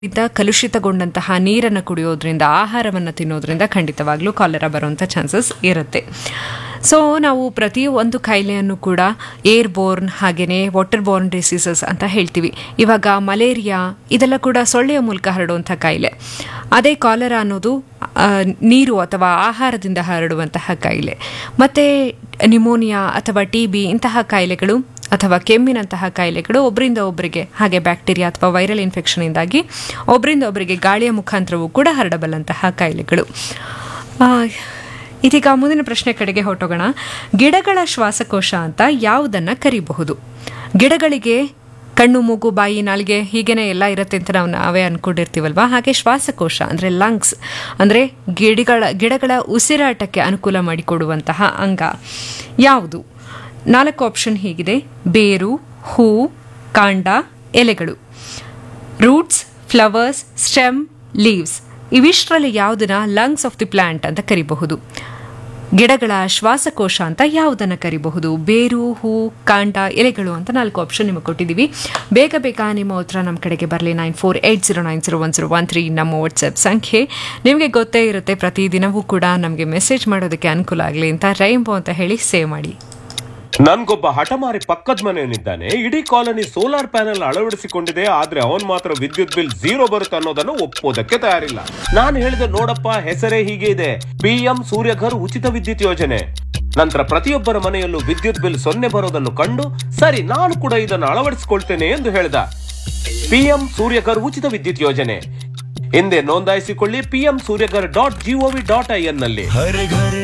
ಇಂದ ಕಲುಷಿತಗೊಂಡಂತಹ ನೀರನ್ನು ಕುಡಿಯೋದ್ರಿಂದ ಆಹಾರವನ್ನು ತಿನ್ನೋದ್ರಿಂದ ಖಂಡಿತವಾಗ್ಲೂ ಕಾಲೆರಾ ಬರುವಂಥ ಚಾನ್ಸಸ್ ಇರುತ್ತೆ ಸೊ ನಾವು ಪ್ರತಿ ಒಂದು ಕಾಯಿಲೆಯನ್ನು ಕೂಡ ಏರ್ ಬೋರ್ನ್ ಹಾಗೆಯೇ ವಾಟರ್ ಬೋರ್ನ್ ಡಿಸೀಸಸ್ ಅಂತ ಹೇಳ್ತೀವಿ ಇವಾಗ ಮಲೇರಿಯಾ ಇದೆಲ್ಲ ಕೂಡ ಸೊಳ್ಳೆಯ ಮೂಲಕ ಹರಡುವಂಥ ಕಾಯಿಲೆ ಅದೇ ಕಾಲರಾ ಅನ್ನೋದು ಆ, ನೀರು ಅಥವಾ ಆಹಾರದಿಂದ ಹರಡುವಂತಹ ಕಾಯಿಲೆ ಮತ್ತು ನಿಮೋನಿಯಾ ಅಥವಾ ಟಿ ಬಿ ಇಂತಹ ಕಾಯಿಲೆಗಳು ಅಥವಾ ಕೆಮ್ಮಿನಂತಹ ಕಾಯಿಲೆಗಳು ಒಬ್ಬರಿಂದ ಒಬ್ಬರಿಗೆ ಹಾಗೆ ಬ್ಯಾಕ್ಟೀರಿಯಾ ಅಥವಾ ವೈರಲ್ ಇನ್ಫೆಕ್ಷನಿಂದಾಗಿ ಒಬ್ಬರಿಂದ ಒಬ್ಬರಿಗೆ ಗಾಳಿಯ ಮುಖಾಂತರವೂ ಕೂಡ ಹರಡಬಲ್ಲಂತಹ ಕಾಯಿಲೆಗಳು ಆ, ಇದೀಗ ಮುಂದಿನ ಪ್ರಶ್ನೆ ಕಡೆಗೆ ಹೊರಟೋಗೋಣ ಗಿಡಗಳ ಶ್ವಾಸಕೋಶ ಅಂತ ಯಾವುದನ್ನು ಕರಿಬಹುದು ಗಿಡಗಳಿಗೆ ಕಣ್ಣು ಮೂಗು ಬಾಯಿ ನಾಲಿಗೆ ಹೀಗೇನೆ ಎಲ್ಲ ಇರುತ್ತೆ ಅಂತ ನಾವು ನಾವೇ ಅನ್ಕೊಂಡಿರ್ತೀವಲ್ವಾ ಹಾಗೆ ಶ್ವಾಸಕೋಶ ಅಂದರೆ ಲಂಗ್ಸ್ ಅಂದರೆ ಗಿಡಗಳ ಗಿಡಗಳ ಉಸಿರಾಟಕ್ಕೆ ಅನುಕೂಲ ಮಾಡಿಕೊಡುವಂತಹ ಅಂಗ ಯಾವುದು ನಾಲ್ಕು ಆಪ್ಷನ್ ಹೀಗಿದೆ ಬೇರು ಹೂ ಕಾಂಡ ಎಲೆಗಳು ರೂಟ್ಸ್ ಫ್ಲವರ್ಸ್ ಸ್ಟೆಮ್ ಲೀವ್ಸ್ ಇವಿಷ್ಟರಲ್ಲಿ ಯಾವುದನ್ನ ಲಂಗ್ಸ್ ಆಫ್ ದಿ ಪ್ಲಾಂಟ್ ಅಂತ ಕರಿಬಹುದು ಗಿಡಗಳ ಶ್ವಾಸಕೋಶ ಅಂತ ಯಾವುದನ್ನು ಕರಿಬಹುದು ಬೇರು ಹೂ ಕಾಂಡ ಎಲೆಗಳು ಅಂತ ನಾಲ್ಕು ಆಪ್ಷನ್ ನಿಮಗೆ ಕೊಟ್ಟಿದ್ದೀವಿ ಬೇಗ ಬೇಗ ನಿಮ್ಮ ಉತ್ತರ ನಮ್ಮ ಕಡೆಗೆ ಬರಲಿ nine four eight zero nine zero one zero one three ನಮ್ಮ ವಾಟ್ಸಪ್ ಸಂಖ್ಯೆ ನಿಮಗೆ ಗೊತ್ತೇ ಇರುತ್ತೆ ಪ್ರತಿದಿನವೂ ಕೂಡ ನಮಗೆ ಮೆಸೇಜ್ ಮಾಡೋದಕ್ಕೆ ಅನುಕೂಲ ಆಗಲಿ ಅಂತ ರೈಂಬೋ ಅಂತ ಹೇಳಿ ಸೇವ್ ಮಾಡಿ ನನ್ಗೊಬ್ಬ ಹಠಮಾರಿ ಪಕ್ಕದ ಮನೆಯವನಿದ್ದಾನೆ ಇಡೀ ಕಾಲನಿ ಸೋಲಾರ್ ಪ್ಯಾನೆಲ್ ಅಳವಡಿಸಿಕೊಂಡಿದೆ ಆದ್ರೆ ಅವನ್ ಮಾತ್ರ ವಿದ್ಯುತ್ ಬಿಲ್ ಝೀರೋ ಬರುತ್ತೆ ಅನ್ನೋದನ್ನು ಒಪ್ಪೋದಕ್ಕೆ ತಯಾರಿಲ್ಲ ನಾನು ಹೇಳಿದೆ ನೋಡಪ್ಪ ಹೆಸರೇ ಹೀಗೆ ಇದೆ ಪಿಎಂ ಸೂರ್ಯಘರ್ ಉಚಿತ ವಿದ್ಯುತ್ ಯೋಜನೆ ನಂತರ ಪ್ರತಿಯೊಬ್ಬರ ಮನೆಯಲ್ಲೂ ವಿದ್ಯುತ್ ಬಿಲ್ ಸೊನ್ನೆ ಬರೋದನ್ನು ಕಂಡು ಸರಿ ನಾನು ಕೂಡ ಇದನ್ನು ಅಳವಡಿಸಿಕೊಳ್ತೇನೆ ಎಂದು ಹೇಳಿದ ಪಿಎಂ ಸೂರ್ಯಘರ್ ಉಚಿತ ವಿದ್ಯುತ್ ಯೋಜನೆ ಹಿಂದೆ ನೋಂದಾಯಿಸಿಕೊಳ್ಳಿ PM Suryaghar dot GOV dot I N ನಲ್ಲಿ